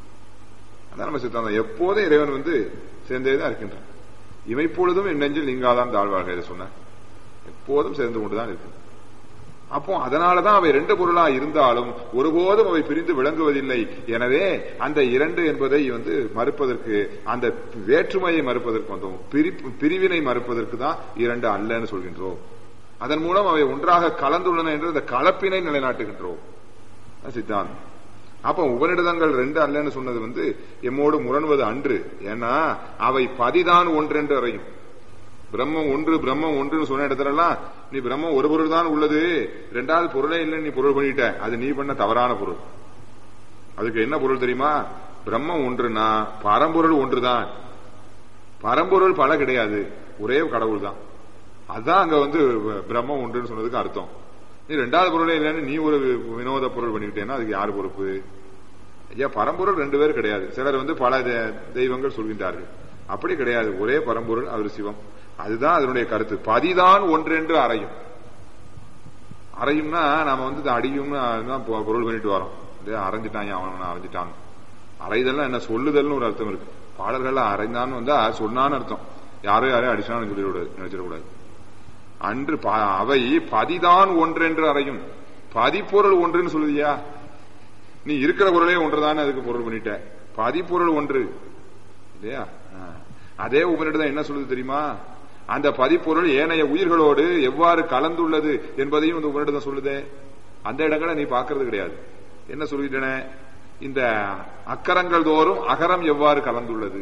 அதான் நம்ம சித்தாந்தம் எப்போதும் இறைவன் வந்து சேர்ந்தே தான் இருக்கின்றான் இமைப்பொழுதும் என் நெஞ்சில் நீங்காதான் தாழ்வாக இதை சொன்ன எப்போதும் சேர்ந்து கொண்டுதான் இருக்கு அப்போ அதனாலதான் அவை ரெண்டு பொருளா இருந்தாலும் ஒருபோதும் அவை பிரிந்து விளங்குவதில்லை எனவே அந்த இரண்டு என்பதை வந்து மறுப்பதற்கு அந்த வேற்றுமையை மறுப்பதற்கு வந்தோம் பிரி- பிரிவினை மறுப்பதற்கு தான் இரண்டு அல்லன்னு சொல்கின்றோம் அதன் மூலம் அவை ஒன்றாக கலந்துள்ளன என்று அந்த கலப்பினை நிலைநாட்டுகின்றோம் அது சித்தாந்தம் அப்ப உபநிடதங்கள் ரெண்டு அல்லன்னு சொன்னது வந்து எம்மோடு முரண்வது அன்று ஏன்னா அவை பதிதான் ஒன்றென்று அறையும் பிரம்மம் ஒன்று பிரம்மம் ஒன்றுன்னு சொன்ன இடத்துலலாம் நீ பிரம்மம் ஒரு பொருள் தான் உள்ளது ரெண்டாவது பொருளே இல்லைன்னு நீ பொருள் பண்ணிட்ட அது நீ பண்ண தவறான பொருள் அதுக்கு என்ன பொருள் தெரியுமா பிரம்மம் ஒன்றுனா பரம்பொருள் ஒன்றுதான் பரம்பொருள் பல கிடையாது ஒரே கடவுள் தான் அதான் அங்க வந்து பிரம்மம் ஒன்றுன்னு சொன்னதுக்கு அர்த்தம் நீ ரெண்டாவது பொருளே இல்லைன்னு நீ ஒரு வினோத பொருள் பண்ணிக்கிட்டேன்னா அதுக்கு யார் பொறுப்பு ஐயா பரம்பொருள் ரெண்டு பேர் கிடையாது சிலர் வந்து பல தெ- தெய்வங்கள் சொல்கின்றார்கள் அப்படி கிடையாது ஒரே பரம்பொருள் அவர் சிவம் அதுதான் அதனுடைய கருத்து பதிதான் ஒன்றென்று அறையும் அறையும்னா நாம வந்து இது அடியும்னு தான் பொ- பொருள் பண்ணிட்டு வரோம் இல்லையா அரைஞ்சிட்டான் அவன் அரைஞ்சிட்டான் அறைதல்னா என்ன சொல்லுதல்னு ஒரு அர்த்தம் இருக்கு பாடல்கள்ல அரைந்தான்னு வந்தா சொன்னான்னு அர்த்தம் யாரோ யாரையும் அடிச்சான்னு சொல்லிடக்கூடாது நினைச்சிடக்கூடாது அன்று ப- அவை பதிதான் ஒன்றென்று அறையும் பதிப்பொருள் ஒன்றுன்னு சொல்லுதியா நீ இருக்கிற பொருளே ஒன்றுதானே அதுக்கு பொருள் பண்ணிட்ட பதிப்பொருள் ஒன்று இல்லையா ஆ. அதே உபனிடம் என்ன சொல்லுது தெரியுமா அந்த பதிப்பொருள் ஏனைய உயிர்களோடு எவ்வாறு கலந்துள்ளது என்பதையும் இந்த உபனிடம் சொல்லுதே அந்த இடங்களை நீ பார்க்கிறது கிடையாது என்ன சொல்லிட்டன இந்த அக்கரங்கள் தோறும் அகரம் எவ்வாறு கலந்துள்ளது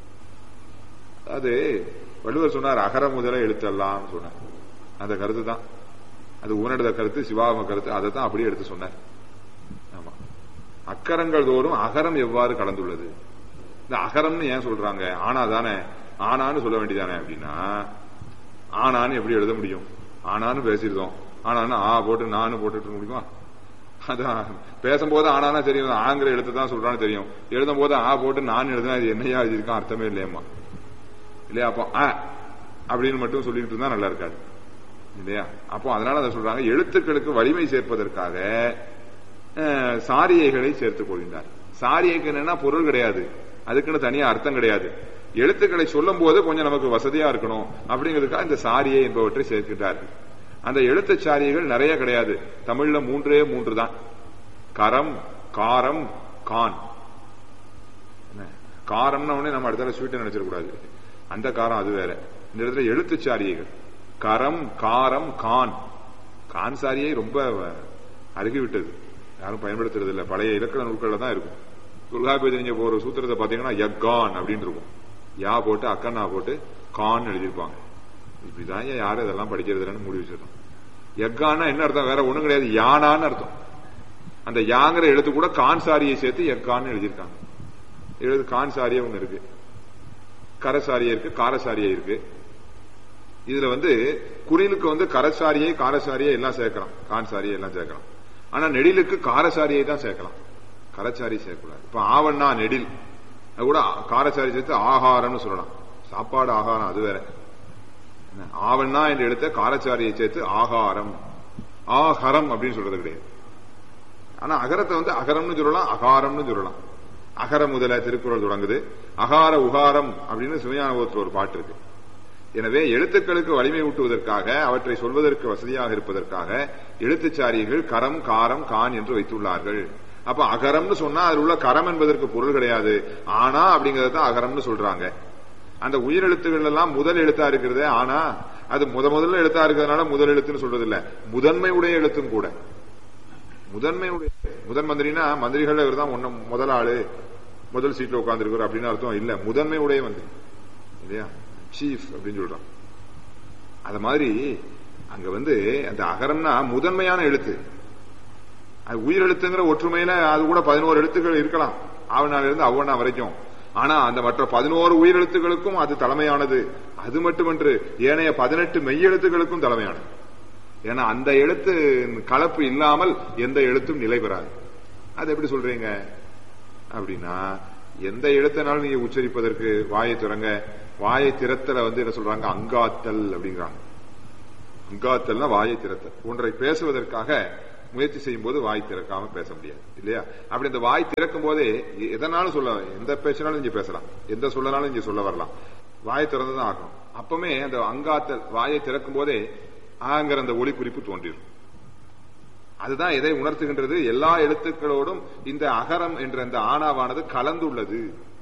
அது வள்ளுவர் சொன்னார் அகர முதல எழுத்தெல்லாம் சொன்னார் அந்த கருத்து தான் அது உன்னட கருத்து சிவாகம கருத்து அதை தான் அப்படியே எடுத்து சொன்னார் ஆமா அக்கரங்கள் தோறும் அகரம் எவ்வாறு கலந்துள்ளது இந்த அகரம்னு ஏன் சொல்றாங்க ஆனா தானே ஆனான்னு சொல்ல வேண்டியதானே அப்படின்னா ஆனான்னு எப்படி எழுத முடியும் ஆனான்னு பேசிருந்தோம் ஆனான்னு ஆ போட்டு நானு போட்டுட்டு இருக்க முடியுமா அதான் பேசும்போது ஆனானா தெரியும் ஆங்கிற எழுத்து தான் சொல்றான்னு தெரியும் எழுதும் போது ஆ போட்டு நான் எழுதுனா இது என்னையா எழுதியிருக்கான் அர்த்தமே இல்லையம்மா இல்லையா அப்போ ஆ அப்படின்னு மட்டும் சொல்லிட்டு இருந்தா நல்லா இருக்காது இல்லையா அப்போ அதனால அதை சொல்றாங்க எழுத்துக்களுக்கு வலிமை சேர்ப்பதற்காக அஹ், சாரியைகளை சேர்த்துக் கொள்கின்றார் சாரியைக்கு என்னன்னா பொருள் கிடையாது அதுக்குன்னு தனியா அர்த்தம் கிடையாது எழுத்துக்களை சொல்லும் போது கொஞ்சம் நமக்கு வசதியா இருக்கணும் அப்படிங்கிறதுக்காக இந்த சாரியை என்பவற்றை சேர்க்கின்றார்கள் அந்த எழுத்துச் சாரியைகள் நிறைய கிடையாது தமிழ்ல மூன்றே மூன்று தான் கரம் காரம் கான் என்ன? காரம்னா உடனே நம்ம அடுத்த ஸ்வீட்டை நினைச்சிடக்கூடாது அந்த காரம் அது வேற இந்த இடத்துல எழுத்துச் சாரியைகள் கரம் காரம் கான் கான் சாரியை ரொம்ப அருகி விட்டது யாரும் பயன்படுத்துறது இல்ல பழைய இலக்கண நூல்கள்ல தான் இருக்கும் தொல்காப்பியத்தை நீங்க ஒரு சூத்திரத்தை பாத்தீங்கன்னா யக்கான் அப்படின்னு இருக்கும் யா போட்டு அக்கன்னா போட்டு கான் எழுதியிருப்பாங்க இப்படிதான் ஏன் யாரும் இதெல்லாம் படிக்கிறது இல்லைன்னு மூடி வச்சிருக்கோம் யக்கான்னா என்ன அர்த்தம் வேற ஒண்ணும் கிடையாது யானான்னு அர்த்தம் அந்த யாங்கிற எழுத்து கூட கான் சாரியை சேர்த்து யக்கான்னு எழுதியிருக்காங்க எழுது கான் சாரியே ஒண்ணு இருக்கு கரசாரியை இருக்கு காரசாரியை இருக்கு இதுல வந்து குறிலுக்கு வந்து கரசாரியை காரசாரியை எல்லாம் சேர்க்கலாம் கான் சாரியை எல்லாம் சேர்க்கலாம் ஆனா நெடிலுக்கு காரசாரியை தான் சேர்க்கலாம் கரச்சாரி சேர்க்கக்கூடாது இப்ப ஆவண்ணா நெடில் அது கூட காரசாரி சேர்த்து ஆகாரம்னு சொல்லலாம் சாப்பாடு ஆகாரம் அது வேற என்ன, ஆவண்ணா என்று எடுத்த காரச்சாரியை சேர்த்து ஆகாரம் ஆகரம் அப்படின்னு சொல்றது கிடையாது ஆனா அகரத்தை வந்து அகரம்னு சொல்லலாம் அகாரம்னு சொல்லலாம் அகர முதல திருக்குறள் தொடங்குது அகார உகாரம் அப்படின்னு சிவஞானபோத்தில் ஒரு பாட்டு இருக்கு எனவே எழுத்துக்களுக்கு வலிமை ஊட்டுவதற்காக அவற்றை சொல்வதற்கு வசதியாக இருப்பதற்காக எழுத்துச்சாரிகள் கரம் காரம் கான் என்று வைத்துள்ளார்கள் அப்ப அகரம்னு சொன்னா அதில் உள்ள கரம் என்பதற்கு பொருள் கிடையாது ஆனா அப்படிங்கறத தான் அகரம்னு சொல்றாங்க அந்த உயிரெழுத்துகள் எல்லாம் முதல் எழுத்தா இருக்கிறது ஆனா அது முத முதல்ல எழுத்தா இருக்கிறதுனால முதல் எழுத்துன்னு சொல்றது இல்ல முதன்மை உடைய எழுத்தும் கூட முதன்மை உடைய முதன் மந்திரினா மந்திரிகள் இவர் தான் ஒன்னும் முதல் ஆளு முதல் சீட்ல உட்கார்ந்துருக்காரு அப்படின்னு அர்த்தம் இல்ல முதன்மை உடைய மந்திரி இல்லையா சீஃப் அப்படின்னு சொல்றான் அத மாதிரி அங்க வந்து அந்த அகரம்னா முதன்மையான எழுத்து அது உயிரெழுத்துங்கிற ஒற்றுமையில அது கூட பதினோரு எழுத்துக்கள் இருக்கலாம் ஆவணால இருந்து அவ்வண்ணா வரைக்கும் ஆனா அந்த மற்ற பதினோரு உயிரெழுத்துக்களுக்கும் அது தலைமையானது அது மட்டுமன்று ஏனைய பதினெட்டு மெய்யெழுத்துக்களுக்கும் தலைமையானது ஏன்னா அந்த எழுத்து கலப்பு இல்லாமல் எந்த எழுத்தும் நிலை பெறாது அது எப்படி சொல்றீங்க அப்படின்னா எந்த எழுத்தினாலும் நீங்க உச்சரிப்பதற்கு வாயை திறங்க வாயை திறத்தல வந்து என்ன சொல்றாங்க அங்காத்தல் அப்படிங்கிறாங்க அங்காத்தல்னா வாயை திறத்தல் ஒன்றை பேசுவதற்காக முயற்சி செய்யும் போது வாய் திறக்காம பேச முடியாது இல்லையா அப்படி இந்த வாய் திறக்கும் போதே எ- எதனாலும் சொல்ல எந்த பேசினாலும் நீங்க பேசலாம் எந்த சொல்லனாலும் நீங்க சொல்ல வரலாம் வாயை திறந்துதான் ஆகும் அப்பவுமே அந்த அங்காத்தல் வாயை திறக்கும் போதே ஆங்கிற அந்த ஒளி குறிப்பு தோன்றிடும் அதுதான் எதை உணர்த்துகின்றது எல்லா எழுத்துக்களோடும் இந்த அகரம் என்ற அந்த ஆணாவானது கலந்துள்ளது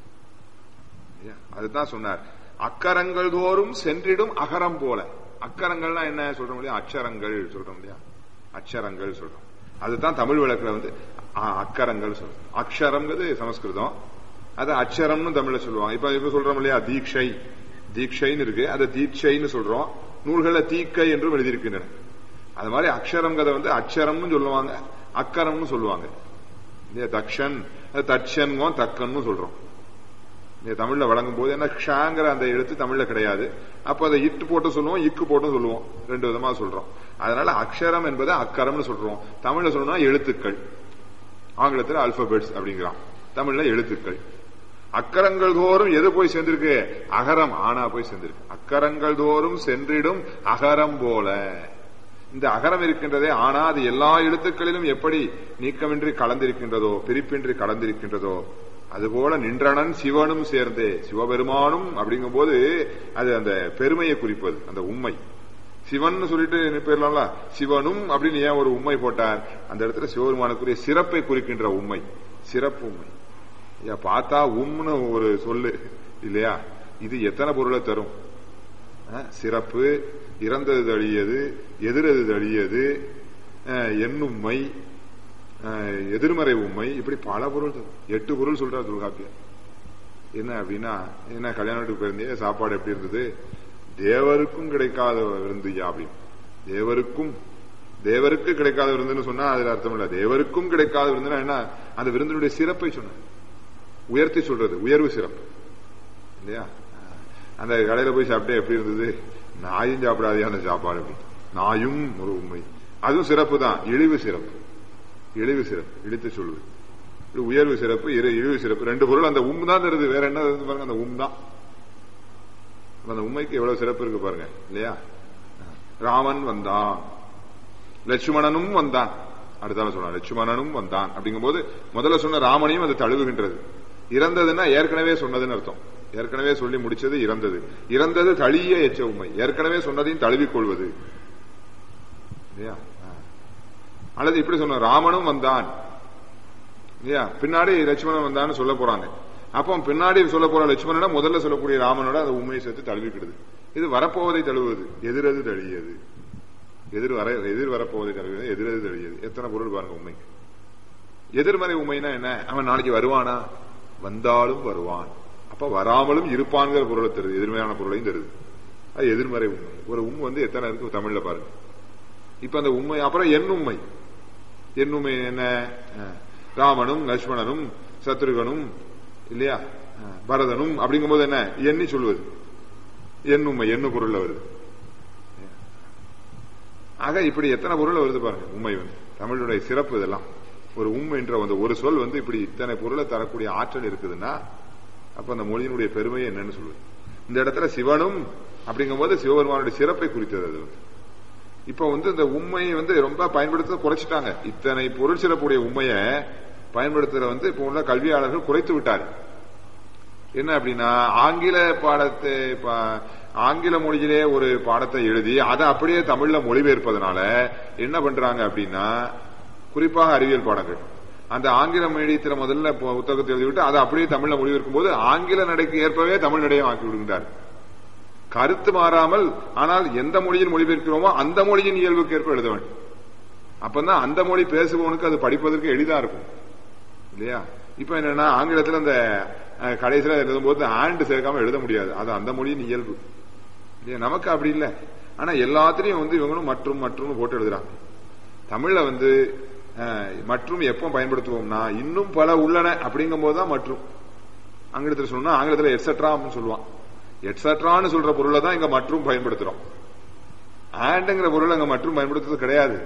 இல்லையா? அதுதான் சொன்னார் அக்கரங்கள் தோறும் சென்றிடும் அகரம் போல அக்கரங்கள்னா என்ன சொல்றோம் இல்லையா அக்ஷரங்கள் சொல்றோம் இல்லையா அக்ஷரங்கள் சொல்றோம் அதுதான் தமிழ் வழக்குல வந்து ஆ, அக்கரங்கள் சொல்றோம் அக்ஷரம்ங்கிறது சமஸ்கிருதம் அது அக்ஷரம்னு தமிழ்ல சொல்லுவாங்க இப்ப இப்ப சொல்றோம் இல்லையா தீட்சை தீட்சைன்னு இருக்கு அதை தீட்சைன்னு சொல்றோம் நூல்கள தீக்கை என்றும் எழுதியிருக்கின்றன அது மாதிரி அக்ஷரங்கிறத வந்து அக்ஷரம்னு சொல்லுவாங்க அக்கரம்னு சொல்லுவாங்க இல்லையா தக்ஷன் அது தட்சன்கோ தக்கன்னு சொல்றோம் இல்லையா தமிழ்ல வழங்கும் போது என்ன க்ஷாங்கிற அந்த எழுத்து தமிழ்ல கிடையாது அப்ப அதை இட்டு போட்டு சொல்லுவோம் இக்கு போட்டும் சொல்லுவோம் ரெண்டு விதமா சொல்றோம் அதனால அக்ஷரம் என்பதை அக்கரம்னு சொல்றோம் தமிழ்ல சொல்லணும்னா எழுத்துக்கள் ஆங்கிலத்தில் அல்பபெட்ஸ் அப்படிங்கிறான் தமிழ்ல எழுத்துக்கள் அக்கரங்கள் தோறும் எது போய் சேர்ந்திருக்கு அகரம் ஆனா போய் சேர்ந்திருக்கு அக்கரங்கள் தோறும் சென்றிடும் அகரம் போல இந்த அகரம் இருக்கின்றதே ஆனா அது எல்லா எழுத்துக்களிலும் எப்படி நீக்கமின்றி கலந்திருக்கின்றதோ பிரிப்பின்றி கலந்திருக்கின்றதோ அதுபோல நின்றனன் சிவனும் சேர்ந்தே சிவபெருமானும் அப்படிங்கும்போது அது அந்த பெருமையை குறிப்பது அந்த உண்மை சிவன் சொல்லிட்டு போயிடலாம்ல சிவனும் அப்படின்னு ஏன் ஒரு உண்மை போட்டார் அந்த இடத்துல சிவபெருமானுக்குரிய சிறப்பை குறிக்கின்ற உண்மை சிறப்பு உண்மை ஐயா பார்த்தா உம்னு ஒரு சொல்லு இல்லையா இது எத்தனை பொருளை தரும் அஹ், சிறப்பு இறந்தது தழியது எதிரது தழியது அஹ், எண்ணும்மை அஹ், எதிர்மறை உண்மை இப்படி பல பொருள் தரும் எட்டு பொருள் சொல்றார் தொல்காப்பியர் என்ன அப்படின்னா என்ன கல்யாண வீட்டுக்கு போயிருந்தே சாப்பாடு எப்படி இருந்தது தேவருக்கும் கிடைக்காத விருந்துயா அப்படின்னு தேவருக்கும் தேவருக்கு கிடைக்காத விருந்துன்னு சொன்னா அதுல அர்த்தம் இல்ல தேவருக்கும் கிடைக்காத விருந்துன்னா என்ன அந்த விருந்தினுடைய சிறப்பை சொன்ன உயர்த்தி சொல்றது உயர்வு சிறப்பு இல்லையா அந்த கடையில போய் சாப்பிட்டே எப்படி இருந்தது நாயும் சாப்பிடாதே அந்த சாப்பாடு அப்படி நாயும் ஒரு உண்மை அதுவும் சிறப்பு தான் இழிவு சிறப்பு இழிவு சிறப்பு இழித்து சொல்வது இது உயர்வு சிறப்பு இரு- இழிவு சிறப்பு ரெண்டு பொருள் அந்த உம் தான் தருது வேற என்ன தருது பாருங்க அந்த உம் தான் அப்ப அந்த உண்மைக்கு எவ்வளவு சிறப்பு இருக்கு பாருங்க இல்லையா ராமன் வந்தான் லட்சுமணனும் வந்தான் அடுத்தால சொன்னான் லட்சுமணனும் வந்தான் அப்படிங்கும்போது முதல்ல சொன்ன ராமனையும் அது தழுவுகின்றது இறந்ததுன்னா ஏற்கனவே சொன்னதுன்னு அர்த்தம் ஏற்கனவே சொல்லி முடிச்சது இறந்தது இறந்தது தழிய எச்ச உண்மை ஏற்கனவே சொன்னதையும் தழுவிக் கொள்வது இல்லையா ஆ. அல்லது இப்படி சொன்ன ராமனும் வந்தான் இல்லையா பின்னாடி லட்சுமணன் வந்தான்னு சொல்ல போறாங்க அப்போ பின்னாடி சொல்ல போற லட்சுமணனா முதல்ல சொல்லக்கூடிய ராமனோட அந்த உண்மையை சேர்த்து தழுவிக்கிடுது இது வரப்போவதை தழுவுவது எதிரது தழியது எதிர் வர எதிர் வரப்போவதை தழுவுவது எதிரது தழியது எத்தனை பொருள் பாருங்க உண்மைக்கு எதிர்மறை உண்மைனா என்ன அவன் நாளைக்கு வருவானா வந்தாலும் வருவான் அப்ப வராமலும் இருப்பான்கிற பொருளை தருது எதிர்மறையான பொருளையும் தருது அது எதிர்மறை உண்மை ஒரு உண்மை வந்து எத்தனை இருக்கு தமிழ்ல பாருங்க இப்ப அந்த உண்மை அப்புறம் என் உண்மை என் உண்மை என்ன அஹ், ராமனும் லட்சுமணனும் சத்ருகனும் இல்லையா அஹ், பரதனும் அப்படிங்கும்போது என்ன எண்ணி சொல்வது என் உண்மை எண்ணு பொருள்ல வருது ஆக இப்படி எத்தனை பொருள் வருது பாருங்க உண்மை வந்து தமிழுடைய சிறப்பு இதெல்லாம் ஒரு உண்மை என்ற அந்த ஒரு சொல் வந்து இப்படி இத்தனை பொருளை தரக்கூடிய ஆற்றல் இருக்குதுன்னா அப்ப அந்த மொழியினுடைய பெருமை என்னன்னு சொல்லுது இந்த இடத்துல சிவனும் அப்படிங்கும்போது சிவபெருமானுடைய சிறப்பை குறித்தது அது வந்து இப்ப வந்து இந்த உண்மையை வந்து ரொம்ப பயன்படுத்த குறைச்சிட்டாங்க இத்தனை பொருள் சிறப்புடைய உண்மையை பயன்படுத்துற வந்து இப்ப உள்ள கல்வியாளர்கள் குறைத்து விட்டார் என்ன அப்படின்னா ஆங்கில பாடத்தை பா- ஆங்கில மொழியிலே ஒரு பாடத்தை எழுதி அதை அப்படியே தமிழ்ல மொழிபெயர்ப்பதனால என்ன பண்றாங்க அப்படின்னா குறிப்பாக அறிவியல் பாடங்கள் அந்த ஆங்கில மீடியத்தில் முதல்ல பு- புத்தகத்தை எழுதிவிட்டு அதை அப்படியே தமிழ்ல மொழிபெயர்க்கும் போது ஆங்கில நடைக்கு ஏற்பவே தமிழ் நடையை ஆக்கி விடுகின்றார் கருத்து மாறாமல் ஆனால் எந்த மொழியில் மொழிபெயர்க்கிறோமோ அந்த மொழியின் இயல்புக்கு ஏற்ப எழுத வேண்டும் அப்பதான் அந்த மொழி பேசுபவனுக்கு அது படிப்பதற்கு எளிதா இருக்கும் இல்லையா இப்ப என்னன்னா ஆங்கிலத்துல அந்த அஹ், கடைசியில எழுதும்போது ஆண்டு சேர்க்காம எழுத முடியாது அது அந்த மொழியின் இயல்பு இல்லையா நமக்கு அப்படி இல்லை ஆனா எல்லாத்திலையும் வந்து இவங்களும் மற்றும் மற்றும்னு போட்டு எழுதுறாங்க தமிழ்ல வந்து அஹ், மற்றும் எப்போ பயன்படுத்துவோம்னா இன்னும் பல உள்ளன அப்படிங்கும் போதுதான் மற்றும் ஆங்கிலத்தில் சொன்னா ஆங்கிலத்தில் எட்ஸெட்ரா அப்படின்னு சொல்லுவான் எட்ஸெட்ரான்னு சொல்ற பொருளை தான் இங்க மற்றும் பயன்படுத்துறோம் ஆண்டுங்கிற பொருள் அங்க மற்றும் பயன்படுத்துறது கிடையாது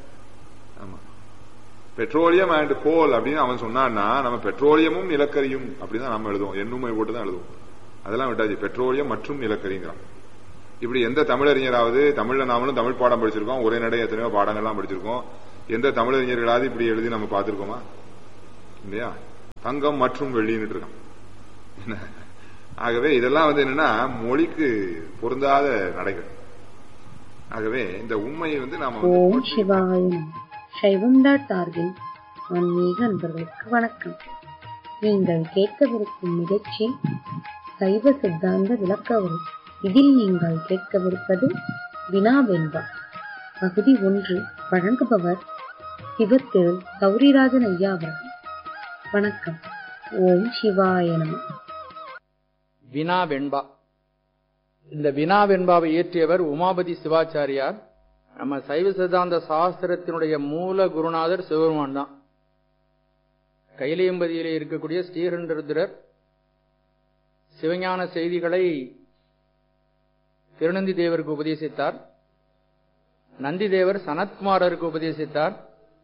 ஆமா பெட்ரோலியம் அண்ட் கோல் அப்படின்னு அவன் சொன்னான்னா நம்ம பெட்ரோலியமும் நிலக்கரியும் அப்படின்னு நம்ம எழுதுவோம் எண்ணுமை போட்டு தான் எழுதுவோம் அதெல்லாம் விட்டாச்சு பெட்ரோலியம் மற்றும் நிலக்கரிங்கிறான் இப்படி எந்த தமிழறிஞராவது தமிழ்ல நாமளும் தமிழ் பாடம் படிச்சிருக்கோம் ஒரே நடை எத்தனையோ பாடங்கள்லாம் படிச்சிருக்கோம் எந்த தமிழறிஞர்களாவது இப்படி எழுதி நம்ம பார்த்திருக்கோமா இல்லையா தங்கம் மற்றும் வெள்ளின்னு இருக்கான் என்ன? ஆகவே இதெல்லாம் வந்து என்னன்னா மொழிக்கு பொருந்தாத நடைகள் ஆகவே இந்த உண்மையை வந்து நாம வந்து ஓம் போற்றி- சிவாய நம சைவம் டாட் ஆர்கின் ஆன்மீக அன்பர்களுக்கு வணக்கம் நீங்கள் கேட்கவிருக்கும் நிகழ்ச்சி சைவ சித்தாந்த விளக்க உரை இதில் நீங்கள் கேட்கவிருப்பது வினா வெண்பா பகுதி ஒன்று வழங்குபவர் சிவத்திரு சௌரிராஜன் ஐயா அவர்கள் வணக்கம் ஓம் சிவாய நம வினா வெண்பா இந்த வினா வெண்பாவை இயற்றியவர் உமாபதி சிவாச்சாரியார் நம்ம சைவ சித்தாந்த சாஸ்திரத்தினுடைய மூல குருநாதர் சிவபெருமான் தான் கைலியம்பதியிலே இருக்கக்கூடிய ஸ்ரீகண்டருத்ரர் சிவஞான செய்திகளை திருநந்தி தேவருக்கு உபதேசித்தார் நந்தி தேவர் சனத்குமாரருக்கு உபதேசித்தார்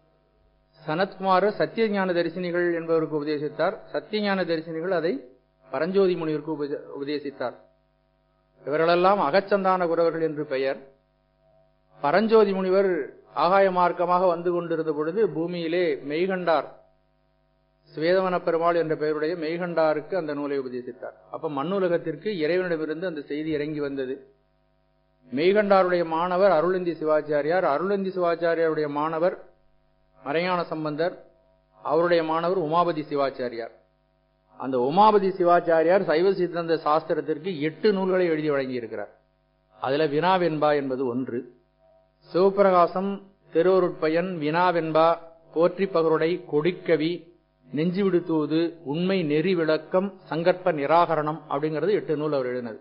சனத்குமாரர் சத்தியஞான தரிசினிகள் என்பவருக்கு உபதேசித்தார் சத்தியஞான தரிசினிகள் அதை பரஞ்சோதி முனிவருக்கு உபதே- உபதேசித்தார் இவர்களெல்லாம் அகச்சந்தான குரவர்கள் என்று பெயர் பரஞ்சோதி முனிவர் ஆகாய மார்க்கமாக வந்து கொண்டிருந்த பொழுது பூமியிலே மெய்கண்டார் சுவேதவன பெருமாள் என்ற பெயருடைய மெய்கண்டாருக்கு அந்த நூலை உபதேசித்தார் அப்ப மண்ணுலகத்திற்கு இறைவனிடமிருந்து அந்த செய்தி இறங்கி வந்தது மெய்கண்டாருடைய மாணவர் அருளந்தி சிவாச்சாரியார் அருளந்தி சிவாச்சாரியாருடைய மாணவர் மறைஞான சம்பந்தர் அவருடைய மாணவர் உமாபதி சிவாச்சாரியார் அந்த உமாபதி சிவாச்சாரியார் சைவ சித்தாந்த சாஸ்திரத்திற்கு எட்டு நூல்களை எழுதி வழங்கியிருக்கிறார் அதுல வினாவென்பா என்பது ஒன்று சிவபிரகாசம் திருவருட்பயன் வினாவென்பா போற்றி பகருடை கொடிக்கவி நெஞ்சு விடுத்துவது உண்மை நெறி விளக்கம் சங்கற்ப நிராகரணம் அப்படிங்கிறது எட்டு நூல் அவர் எழுதினது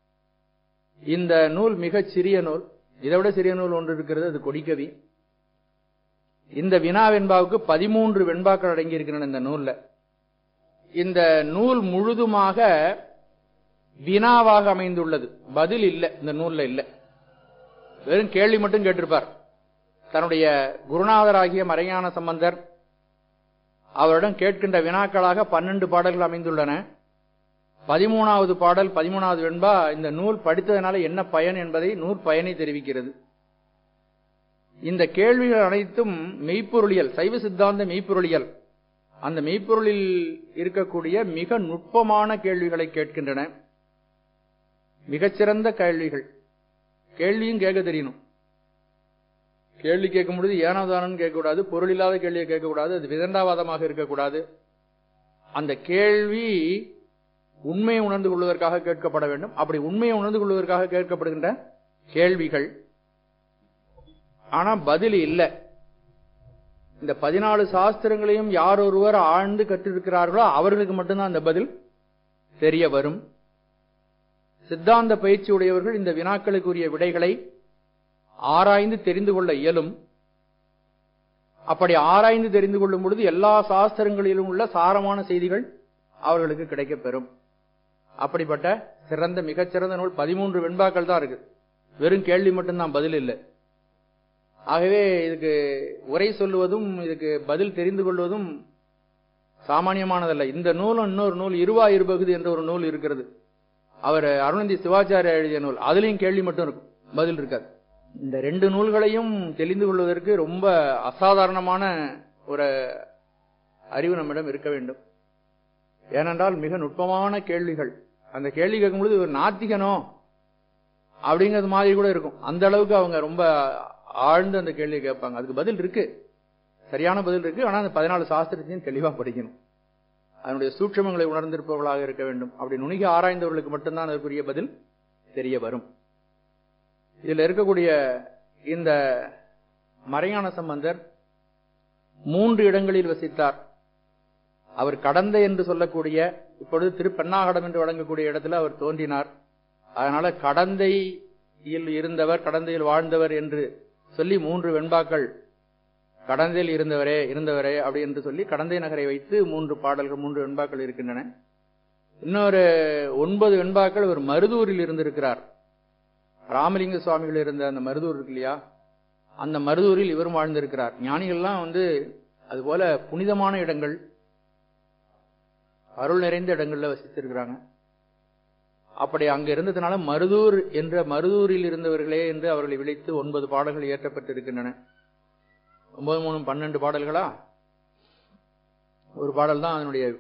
இந்த நூல் மிகச் சிறிய நூல் இதை விட சிறிய நூல் ஒன்று இருக்கிறது அது கொடிக்கவி இந்த வினா வெண்பாவுக்கு பதிமூன்று வெண்பாக்கள் அடங்கியிருக்கின்றன இந்த நூல்ல இந்த நூல் முழுதுமாக வினாவாக அமைந்துள்ளது பதில் இல்லை இந்த நூல்ல இல்லை வெறும் கேள்வி மட்டும் கேட்டிருப்பார் தன்னுடைய குருநாதராகிய மறைஞான சம்பந்தர் அவரிடம் கேட்கின்ற வினாக்களாக பன்னெண்டு பாடல்கள் அமைந்துள்ளன பதிமூணாவது பாடல் பதிமூணாவது வெண்பா இந்த நூல் படித்ததனால என்ன பயன் என்பதை நூல் பயனை தெரிவிக்கிறது இந்த கேள்விகள் அனைத்தும் மெய்ப்பொருளியல் சைவ சித்தாந்த மெய்ப்பொருளியல் அந்த மெய்ப்பொருளில் இருக்கக்கூடிய மிக நுட்பமான கேள்விகளை கேட்கின்றன மிகச்சிறந்த கேள்விகள் கேள்வியும் கேட்க தெரியணும் கேள்வி கேட்கும் பொழுது ஏனோதானு கேட்கக்கூடாது பொருள் இல்லாத கேள்வியை கேட்கக்கூடாது அது விதண்டாவாதமாக இருக்கக்கூடாது அந்த கேள்வி உண்மையை உணர்ந்து கொள்வதற்காக கேட்கப்பட வேண்டும் அப்படி உண்மையை உணர்ந்து கொள்வதற்காக கேட்கப்படுகின்ற கேள்விகள் ஆனா பதில் இல்லை இந்த பதினாலு சாஸ்திரங்களையும் யார் ஒருவர் ஆழ்ந்து கற்றிருக்கிறார்களோ அவர்களுக்கு மட்டும்தான் அந்த பதில் தெரிய வரும் சித்தாந்த பயிற்சி உடையவர்கள் இந்த வினாக்களுக்குரிய விடைகளை ஆராய்ந்து தெரிந்து கொள்ள இயலும் அப்படி ஆராய்ந்து தெரிந்து கொள்ளும் பொழுது எல்லா சாஸ்திரங்களிலும் உள்ள சாரமான செய்திகள் அவர்களுக்கு கிடைக்கப் பெறும் அப்படிப்பட்ட சிறந்த மிகச்சிறந்த நூல் பதிமூன்று வெண்பாக்கள் தான் இருக்கு வெறும் கேள்வி மட்டும்தான் பதில் இல்லை ஆகவே இதுக்கு உரை சொல்லுவதும் இதுக்கு பதில் தெரிந்து கொள்வதும் சாமானியமானதல்ல இந்த நூலும் இன்னொரு நூல் இருவா இருபகுதி என்ற ஒரு நூல் இருக்கிறது அவர் அருணந்தி சிவாச்சாரிய எழுதிய நூல் அதுலயும் கேள்வி மட்டும் இருக்கும் பதில் இருக்காது இந்த ரெண்டு நூல்களையும் தெரிந்து கொள்வதற்கு ரொம்ப அசாதாரணமான ஒரு அறிவு நம்மிடம் இருக்க வேண்டும் ஏனென்றால் மிக நுட்பமான கேள்விகள் அந்த கேள்வி கேட்கும்பொழுது ஒரு நாத்திகனோ அப்படிங்கிறது மாதிரி கூட இருக்கும் அந்த அளவுக்கு அவங்க ரொம்ப ஆழ்ந்து அந்த கேள்வியை கேட்பாங்க அதுக்கு பதில் இருக்கு சரியான பதில் இருக்கு ஆனா அந்த பதினாலு சாஸ்திரத்தையும் தெளிவா படிக்கணும் அதனுடைய சூட்சமங்களை உணர்ந்திருப்பவர்களாக இருக்க வேண்டும் அப்படி நுணுகி ஆராய்ந்தவர்களுக்கு மட்டும்தான் அதற்குரிய பதில் தெரிய வரும் இதுல இருக்கக்கூடிய இந்த மறையான சம்பந்தர் மூன்று இடங்களில் வசித்தார் அவர் கடந்த என்று சொல்லக்கூடிய இப்பொழுது திருப்பெண்ணாகடம் என்று வழங்கக்கூடிய இடத்துல அவர் தோன்றினார் அதனால கடந்தையில் இருந்தவர் கடந்தையில் வாழ்ந்தவர் என்று சொல்லி மூன்று வெண்பாக்கள் கடந்தையில் இருந்தவரே இருந்தவரே அப்படி என்று சொல்லி கடந்தை நகரை வைத்து மூன்று பாடல்கள் மூன்று வெண்பாக்கள் இருக்கின்றன இன்னொரு ஒன்பது வெண்பாக்கள் ஒரு மருதூரில் இருந்திருக்கிறார் ராமலிங்க சுவாமிகள் இருந்த அந்த மருதூர் இருக்கு இல்லையா அந்த மருதூரில் இவரும் வாழ்ந்திருக்கிறார் ஞானிகள்லாம் வந்து அதுபோல புனிதமான இடங்கள் அருள் நிறைந்த இடங்கள்ல வசித்திருக்கிறாங்க அப்படி அங்க இருந்ததுனால மருதூர் என்ற மருதூரில் இருந்தவர்களே என்று அவர்களை விളിத்து ஒன்பது பாடல்கள் இயற்றப்பட்டிருக்கின்றன ஒன்பது மூணு பன்னெண்டு பாடல்களா ஒரு பாடல் தான் அதனுடைய